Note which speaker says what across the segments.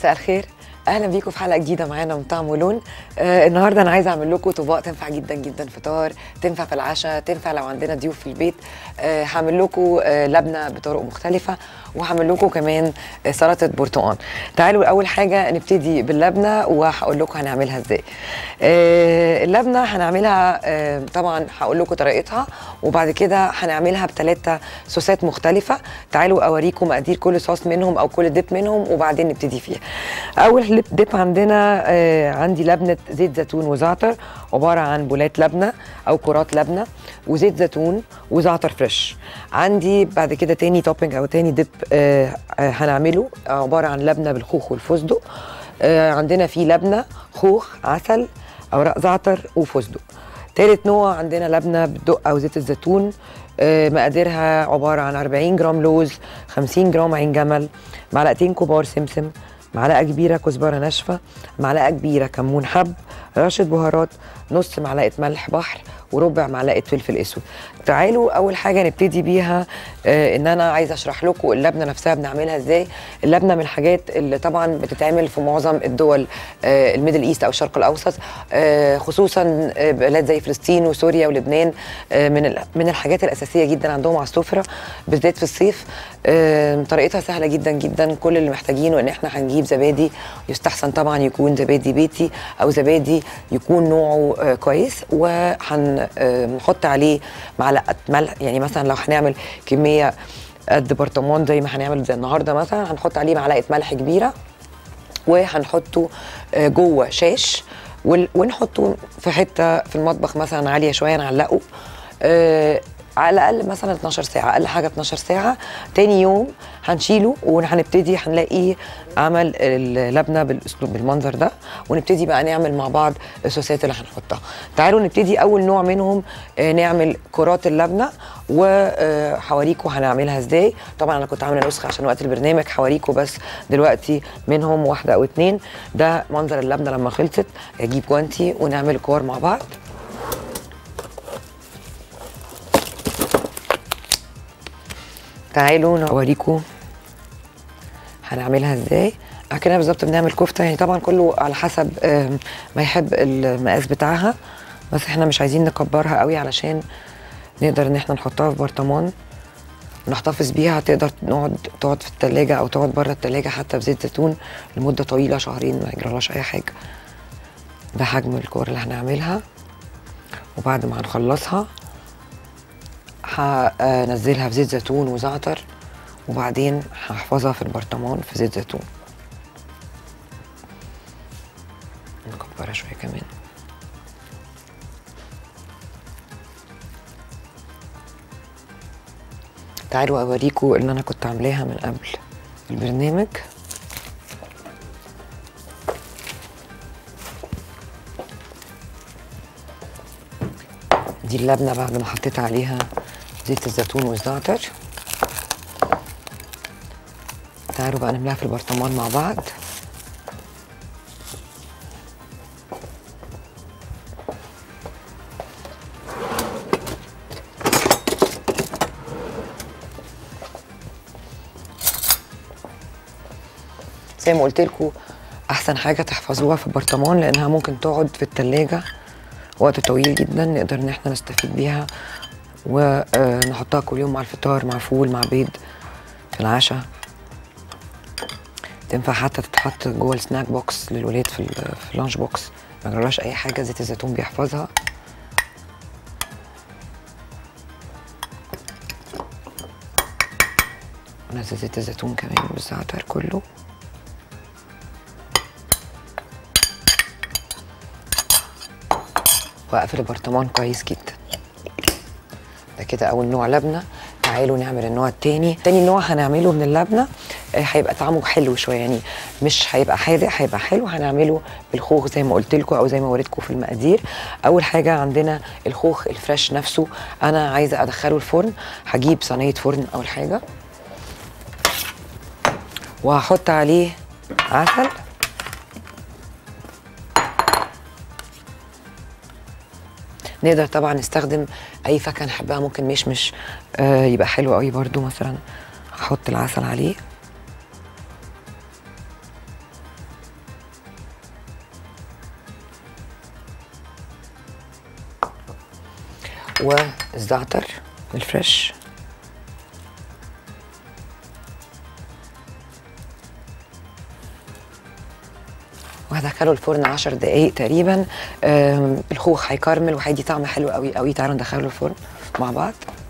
Speaker 1: مساء الخير اهلا بيكم في حلقه جديده معانا من طعم ولون آه النهارده انا عايزه اعمل لكم طباق تنفع جدا جدا فطار تنفع في العشاء تنفع لو عندنا ضيوف في البيت آه هعمل لكم آه لبنه بطرق مختلفه وهعمل لكم كمان آه سلطه برتقال تعالوا اول حاجه نبتدي باللبنه وهقول لكم هنعملها ازاي آه اللبنه هنعملها آه طبعا هقول لكم طريقتها وبعد كده هنعملها بثلاثه صوصات مختلفه تعالوا اوريكم مقادير كل صوص منهم او كل ديب منهم وبعدين نبتدي فيها اول ديب عندنا آه عندي لبنه زيت زيتون وزعتر عباره عن بولات لبنه او كرات لبنه وزيت زيتون وزعتر فريش عندي بعد كده تاني توبنج او تاني ديب آه آه هنعمله عباره عن لبنه بالخوخ والفستق آه عندنا فيه لبنه خوخ عسل اوراق زعتر وفستق تالت نوع عندنا لبنه بالدق او زيت الزيتون آه مقاديرها عباره عن 40 جرام لوز 50 جرام عين جمل معلقتين كبار سمسم معلقه كبيره كزبره ناشفه معلقه كبيره كمون حب رشه بهارات نص معلقه ملح بحر وربع معلقه فلفل اسود تعالوا اول حاجه نبتدي بيها آه ان انا عايزه اشرح لكم اللبنه نفسها بنعملها ازاي اللبنه من الحاجات اللي طبعا بتتعمل في معظم الدول آه الميدل ايست او الشرق الاوسط آه خصوصا آه بلاد زي فلسطين وسوريا ولبنان آه من من الحاجات الاساسيه جدا عندهم على السفره بالذات في الصيف آه طريقتها سهله جدا جدا كل اللي محتاجينه ان احنا هنجيب زبادي يستحسن طبعا يكون زبادي بيتي او زبادي يكون نوعه آه كويس وهنحط عليه معلقه ملح يعني مثلا لو هنعمل كميه قد برطمان زي ما هنعمل زي النهارده مثلا هنحط عليه معلقه ملح كبيره وهنحطه آه جوه شاش ونحطه في حته في المطبخ مثلا عاليه شويه نعلقه آه على الاقل مثلا 12 ساعه اقل حاجه 12 ساعه تاني يوم هنشيله وهنبتدي هنلاقي عمل اللبنه بالاسلوب بالمنظر ده ونبتدي بقى نعمل مع بعض الصوصات اللي هنحطها تعالوا نبتدي اول نوع منهم نعمل كرات اللبنه وهوريكم هنعملها ازاي طبعا انا كنت عامله نسخه عشان وقت البرنامج هوريكم بس دلوقتي منهم واحده او اتنين ده منظر اللبنه لما خلصت اجيب جوانتي ونعمل كور مع بعض تعالوا نوريكم هنعملها ازاي كده بالظبط بنعمل كفته يعني طبعا كله على حسب ما يحب المقاس بتاعها بس احنا مش عايزين نكبرها قوي علشان نقدر ان احنا نحطها في برطمان نحتفظ بيها تقدر نقعد تقعد في التلاجة او تقعد بره التلاجة حتى بزيت زيتون لمدة طويلة شهرين ما يجرالهاش اي حاجة ده حجم الكور اللي هنعملها وبعد ما هنخلصها هنزلها في زيت زيتون وزعتر وبعدين هحفظها في البرطمان في زيت زيتون نكبرها شويه كمان تعالوا اوريكم اللي انا كنت عاملاها من قبل البرنامج دي اللبنه بعد ما حطيت عليها زيت الزيتون والزعتر تعالوا بقى نملاها في البرطمان مع بعض زي ما قلت لكم احسن حاجه تحفظوها في البرطمان لانها ممكن تقعد في التلاجة وقت طويل جدا نقدر ان احنا نستفيد بيها ونحطها كل يوم مع الفطار مع فول مع بيض في العشاء تنفع حتى تتحط جوه السناك بوكس للولاد في, في اللانش بوكس ما جراش اي حاجه زيت الزيتون بيحفظها نزل زيت الزيتون كمان بالزعتر كله واقفل البرطمان كويس جدا ده كده اول نوع لبنه تعالوا نعمل النوع التاني تاني نوع هنعمله من اللبنه هيبقى طعمه حلو شويه يعني مش هيبقى حادق هيبقى حلو هنعمله بالخوخ زي ما قلت لكم او زي ما وريتكم في المقادير اول حاجه عندنا الخوخ الفريش نفسه انا عايزه ادخله الفرن هجيب صينيه فرن اول حاجه وهحط عليه عسل نقدر طبعا نستخدم اي فاكهه نحبها ممكن مشمش آه يبقى حلو قوي برده مثلا هحط العسل عليه والزعتر الفريش وهدخله الفرن 10 دقايق تقريبا آم، الخوخ هيكرمل وهيدي طعم حلو قوي قوي تعالوا ندخله الفرن مع بعض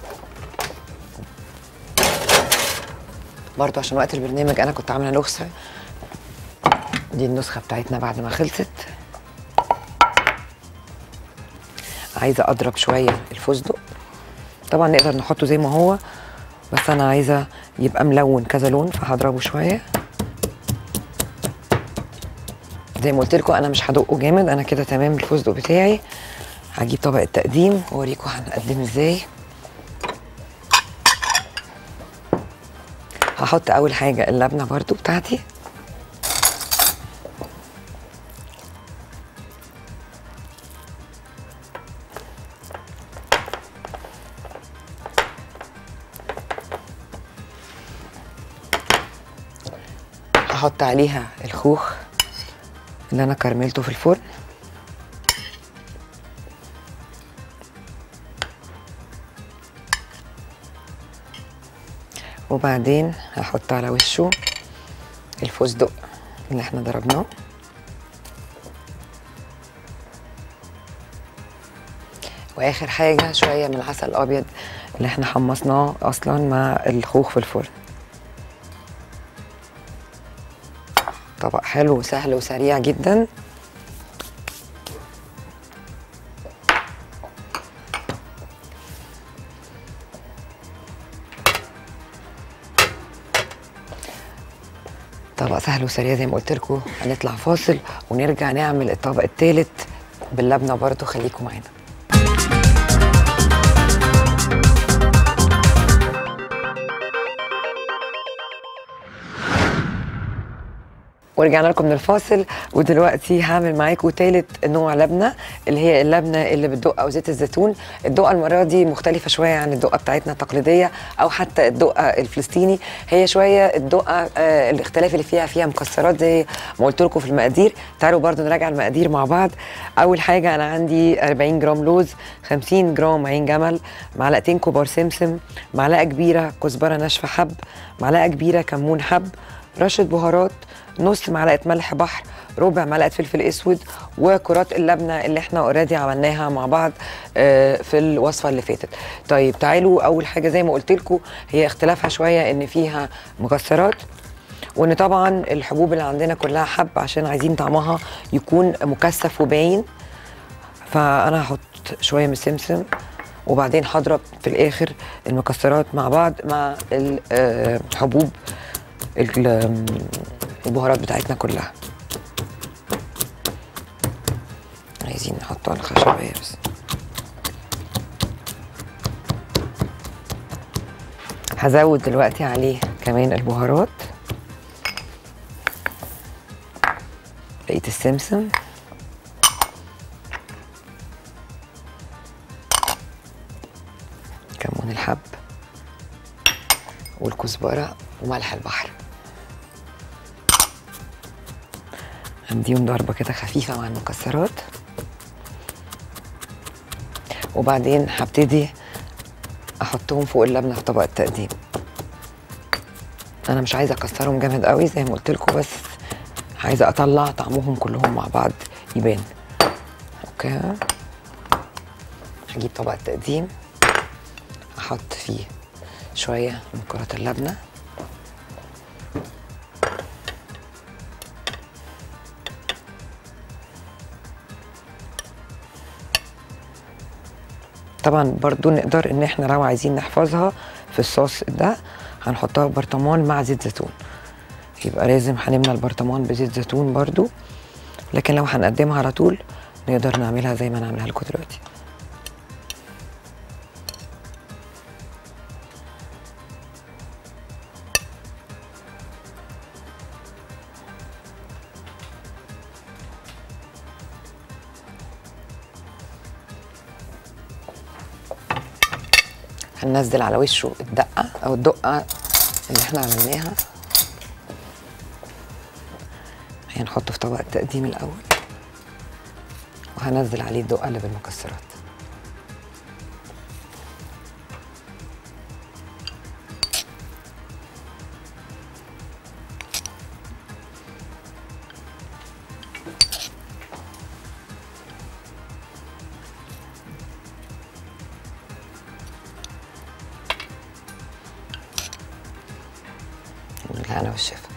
Speaker 1: برضو عشان وقت البرنامج انا كنت عامله نسخه دي النسخه بتاعتنا بعد ما خلصت عايزه اضرب شويه الفستق طبعا نقدر نحطه زي ما هو بس انا عايزه يبقى ملون كذا لون فهضربه شويه زي ما قلت لكم انا مش هدقه جامد انا كده تمام الفستق بتاعي هجيب طبق التقديم واوريكم هنقدم ازاي هحط اول حاجه اللبنه برضو بتاعتي هحط عليها الخوخ اللي انا كرملته في الفرن وبعدين هحط على وشه الفستق اللي احنا ضربناه واخر حاجه شويه من العسل الابيض اللي احنا حمصناه اصلا مع الخوخ في الفرن طبق حلو وسهل وسريع جدا طبق سهل وسريع زي ما قلت لكم هنطلع فاصل ونرجع نعمل الطبق الثالث باللبنه برضو خليكم معانا ورجعنا لكم من الفاصل ودلوقتي هعمل معاكم تالت نوع لبنه اللي هي اللبنه اللي بالدقه او زيت الزيتون الدقه المره دي مختلفه شويه عن الدقه بتاعتنا التقليديه او حتى الدقه الفلسطيني هي شويه الدقه آه الاختلاف اللي فيها فيها مكسرات زي ما قلت لكم في المقادير تعالوا برضو نراجع المقادير مع بعض اول حاجه انا عندي 40 جرام لوز 50 جرام عين جمل معلقتين كبار سمسم معلقه كبيره كزبره ناشفه حب معلقه كبيره كمون حب رشه بهارات نص معلقه ملح بحر ربع معلقه فلفل اسود وكرات اللبنه اللي احنا اوريدي عملناها مع بعض آه، في الوصفه اللي فاتت طيب تعالوا اول حاجه زي ما قلت لكم هي اختلافها شويه ان فيها مكسرات وان طبعا الحبوب اللي عندنا كلها حب عشان عايزين طعمها يكون مكثف وباين فانا هحط شويه من السمسم وبعدين هضرب في الاخر المكسرات مع بعض مع الحبوب ال- البهارات بتاعتنا كلها عايزين نحطه على الخشبية بس هزود دلوقتي عليه كمان البهارات بقية السمسم كمون الحب والكزبرة وملح البحر هنديهم ضربة كده خفيفة مع المكسرات وبعدين هبتدي احطهم فوق اللبنة في طبق التقديم انا مش عايزة اكسرهم جامد قوي زي ما قلت لكم بس عايزة اطلع طعمهم كلهم مع بعض يبان اوكي هجيب طبق التقديم احط فيه شوية من كرات اللبنة طبعا برضو نقدر ان احنا لو عايزين نحفظها في الصوص ده هنحطها في برطمان مع زيت زيتون يبقى لازم هنملى البرطمان بزيت زيتون برضو لكن لو هنقدمها على طول نقدر نعملها زي ما انا عاملاها لكم دلوقتي هننزل على وشه الدقة أو الدقة اللي احنا عملناها هنحطه في طبق التقديم الأول وهنزل عليه الدقة اللي بالمكسرات بالهنا والشفا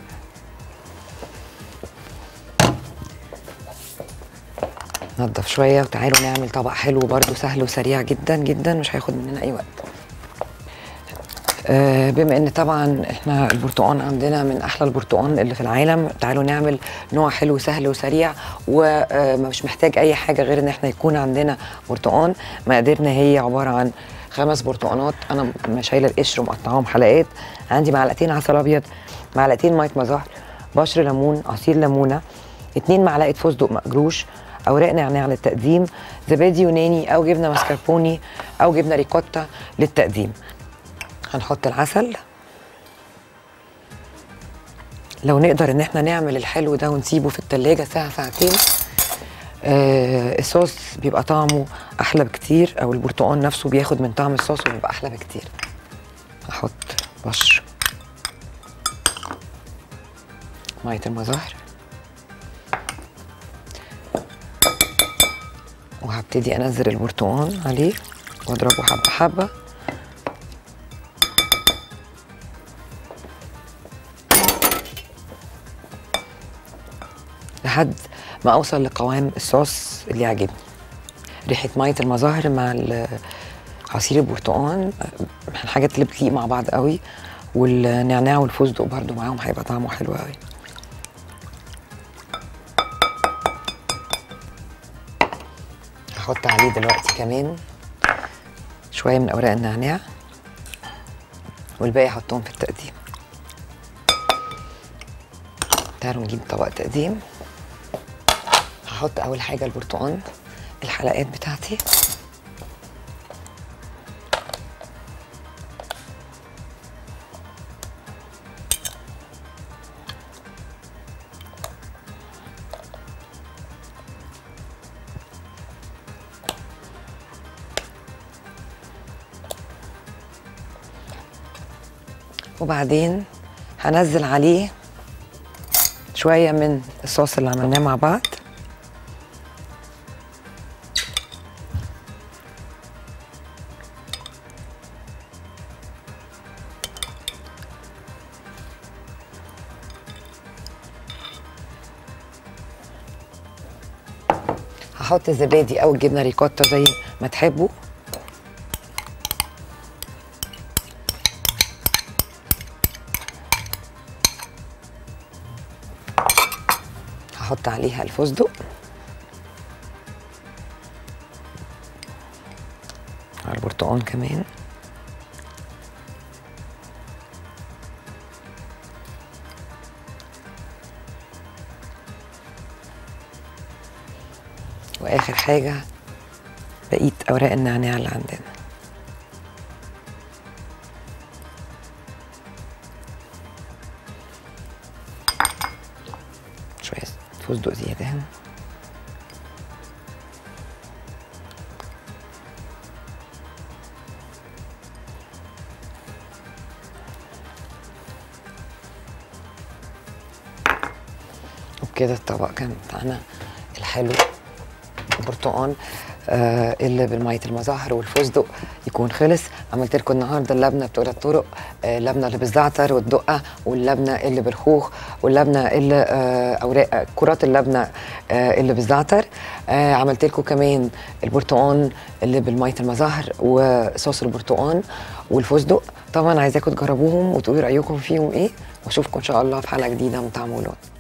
Speaker 1: نضف شويه وتعالوا نعمل طبق حلو برضو سهل وسريع جدا جدا مش هياخد مننا اي وقت آه، بما ان طبعا احنا البرتقال عندنا من احلى البرتقال اللي في العالم تعالوا نعمل نوع حلو سهل وسريع ومش محتاج اي حاجه غير ان احنا يكون عندنا برتقال مقاديرنا هي عباره عن خمس برتقانات انا م- شايله القشر ومقطعاهم حلقات عندي معلقتين عسل ابيض معلقتين ميه مزهر بشر ليمون عصير ليمونه اتنين معلقه فستق مقروش اوراق نعناع للتقديم زبادي يوناني او جبنه ماسكربوني او جبنه ريكوتا للتقديم هنحط العسل لو نقدر ان احنا نعمل الحلو ده ونسيبه في التلاجة ساعة ساعتين آه الصوص بيبقى طعمه احلى بكتير او البرتقال نفسه بياخد من طعم الصوص وبيبقى احلى بكتير هحط بشر مية المزهر وهبتدي انزل البرتقال عليه واضربه حبه حبه لحد ما اوصل لقوام الصوص اللي يعجبني ريحه ميه المزهر مع ال- عصير البرتقال من الحاجات اللي بتليق مع بعض قوي والنعناع والفستق برضو معاهم هيبقى طعمه حلو قوي هحط عليه دلوقتي كمان شويه من اوراق النعناع والباقي احطهم في التقديم تعالوا نجيب طبق تقديم هحط اول حاجه البرتقال الحلقات بتاعتي وبعدين هنزل عليه شويه من الصوص اللي عملناه مع بعض هحط الزبادي او الجبنه ريكوتا زي ما تحبوا هحط عليها الفستق على البرتقال كمان واخر حاجه بقيه اوراق النعناع اللي عندنا شويه فستق زياده هنا وبكده الطبق كان بتاعنا الحلو البرتقال آه اللي بالمية المزهر والفستق يكون خلص عملت لكم النهارده اللبنه بثلاث طرق آه اللبنه اللي بالزعتر والدقه واللبنه اللي بالخوخ واللبنه اللي آه اوراق كرات اللبنه آه اللي بالزعتر آه عملت لكم كمان البرتقال اللي بالمية المزهر وصوص البرتقال والفستق طبعا عايزاكم تجربوهم وتقولوا رايكم فيهم ايه واشوفكم ان شاء الله في حلقه جديده من طعم ولون